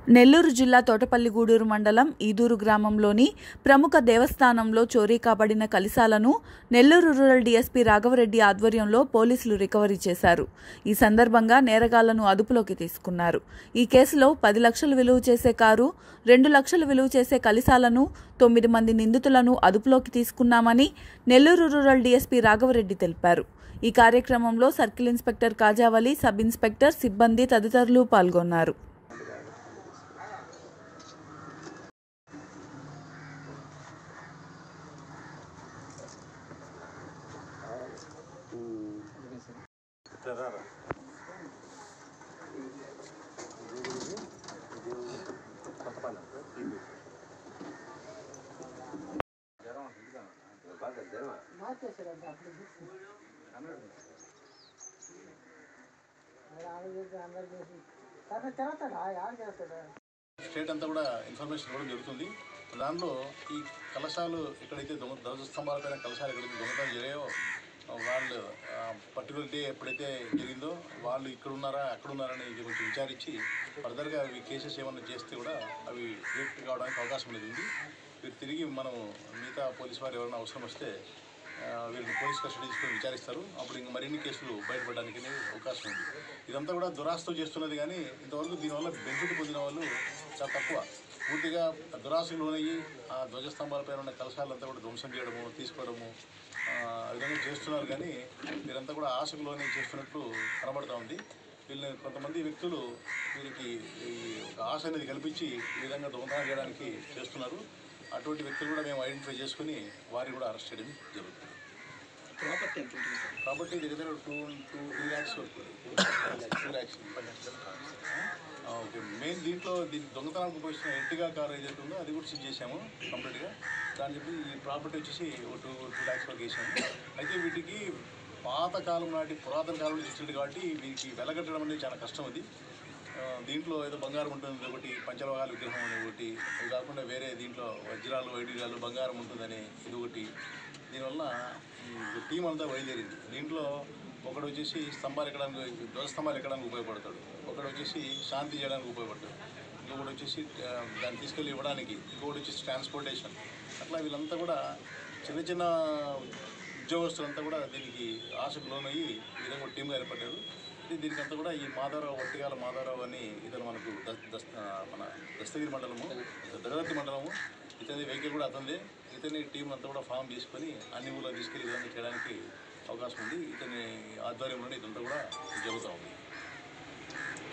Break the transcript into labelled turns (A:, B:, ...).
A: నెల్లూరు జిల్లా తోటపల్లిగూడూరు మండలం ఈదూరు గ్రామంలోని ప్రముఖ దేవస్థానంలో చోరీ కాబడిన కలిశాలను నెల్లూరు రూరల్ డీఎస్పీ రాఘవరెడ్డి ఆధ్వర్యంలో పోలీసులు రికవరీ చేశారు ఈ సందర్భంగా నేరగాళ్లను అదుపులోకి తీసుకున్నారు ఈ కేసులో పది లక్షలు విలువ చేసే కారు రెండు లక్షలు విలువ చేసే కలిశాలను తొమ్మిది మంది నిందితులను అదుపులోకి తీసుకున్నామని నెల్లూరు రూరల్ డీఎస్పీ రాఘవరెడ్డి తెలిపారు ఈ కార్యక్రమంలో circle inspector Kajavali sub inspector సిబ్బంది తదితరులు పాల్గొన్నారు
B: స్టేట్ అంతా కూడా ఇన్ఫర్మేషన్ ఇవ్వడం జరుగుతుంది దానిలో ఈ కలశాలు ఎక్కడైతే దొంగ ధ్వజస్తంభాల పైన కలశాలు ఎక్కడైతే దొంగతనం జరిగాయో వాళ్ళు పర్టికులర్ డే ఎప్పుడైతే జరిగిందో వాళ్ళు ఇక్కడ ఉన్నారా అక్కడ ఉన్నారా అని కొంచెం విచారించి ఫర్దర్గా అవి కేసెస్ ఏమన్నా చేస్తే కూడా అవి రిజెక్ట్ కావడానికి అవకాశం అనేది ఉంది వీరు తిరిగి మనం మిగతా పోలీస్ వారు ఎవరైనా అవసరం వస్తే ఆ, వీరిని పోలీస్ కస్టడీ తీసుకొని విచారిస్తారు అప్పుడు ఇంకా మరిన్ని కేసులు బయటపడడానికి అనేది అవకాశం ఉంది ఇదంతా కూడా దురాశతో చేస్తున్నది కానీ ఇంతవరకు దీనివల్ల బెనిఫిట్ పొందిన వాళ్ళు చాలా తక్కువ పూర్తిగా దురాశకు లోనయ్యి ఆ ధ్వజస్తంభాలపైన ఉన్న కలశాలంతా కూడా ధ్వంసం చేయడము తీసుకోవడము ఆ ఆ విధంగా చేస్తున్నారు కానీ వీరంతా కూడా ఆశకు లోనే చేస్తున్నట్లు కనబడుతూ ఉంది వీళ్ళని కొంతమంది వ్యక్తులు వీరికి ఈ ఒక ఆశ అనేది కల్పించి ఈ విధంగా దొంగతనం చేయడానికి చేస్తున్నారు అటువంటి వ్యక్తులు కూడా మేము ఐడెంటిఫై చేసుకుని వారిని కూడా అరెస్ట్ చేయడం జరుగుతుంది
C: ప్రాపర్టీ ఎంత ఉంటుంది సార్
B: కాబట్టి దగ్గర టూ టూ త్రీ ల్యాక్స్ వరకు టూ ల్యాక్స్ ఓకే మెయిన్ దీంట్లో దీనికి దొంగతనానికి ఉపయోగించిన ఎర్టిగా కార్ ఏదైతే ఉందో అది కూడా సీజ్ చేసాము కంప్లీట్గా దాని చెప్పి ఈ ప్రాపర్టీ వచ్చేసి ఒక టూ టూ ల్యాక్స్ వరకు వేసాము అయితే వీటికి పాత కాలం నాటి పురాతన కాలం నుంచి ఇచ్చింది కాబట్టి వీటికి వెలగట్టడం అనేది చాలా కష్టం అది ఆ, దీంట్లో ఏదో బంగారం ఉంటుంది ఒకటి పంచలోహాల విగ్రహం అని ఒకటి ఇది కాకుండా వేరే దీంట్లో వజ్రాలు వైడ్యురాలు బంగారం ఉంటుందని ఇది ఒకటి దీనివల్ల ఈ టీం అంతా బయలుదేరింది దీంట్లో ఒకడు వచ్చేసి స్తంభాలు ఎక్కడానికి ధ్వజస్తంభాలు ఎక్కడానికి ఉపయోగపడతాడు ఒకడు వచ్చేసి శాంతి చేయడానికి ఉపయోగపడతాడు ఇంకొకటి వచ్చేసి ఆ, దాన్ని తీసుకెళ్ళి ఇవ్వడానికి ఇంకొకటి వచ్చేసి ట్రాన్స్పోర్టేషన్ అట్లా వీళ్ళంతా కూడా చిన్న చిన్న ఉద్యోగస్తులంతా కూడా దీనికి ఆశకు లోనయ్యి ఈ విధంగా ఒక టీంగా ఏర్పడ్డారు ఇది దీనికి అంతా కూడా ఈ మాధవరావు ఒట్టిగాల మాధవరావు అని ఇతను మనకు దస్- దస్- ఆ, మన దస్తగిరి మండలము దగదత్తి మండలము ఇతని వెహికల్ కూడా అతనిదే ఇతని టీం అంతా కూడా ఫామ్ తీసుకొని అన్ని ఊళ్ళో తీసుకెళ్ళి ఈ విధంగా చేయడానికి అవకాశం ఉంది ఇతని ఆధ్వర్యంలోనే ఇదంతా కూడా జరుగుతూ ఉంది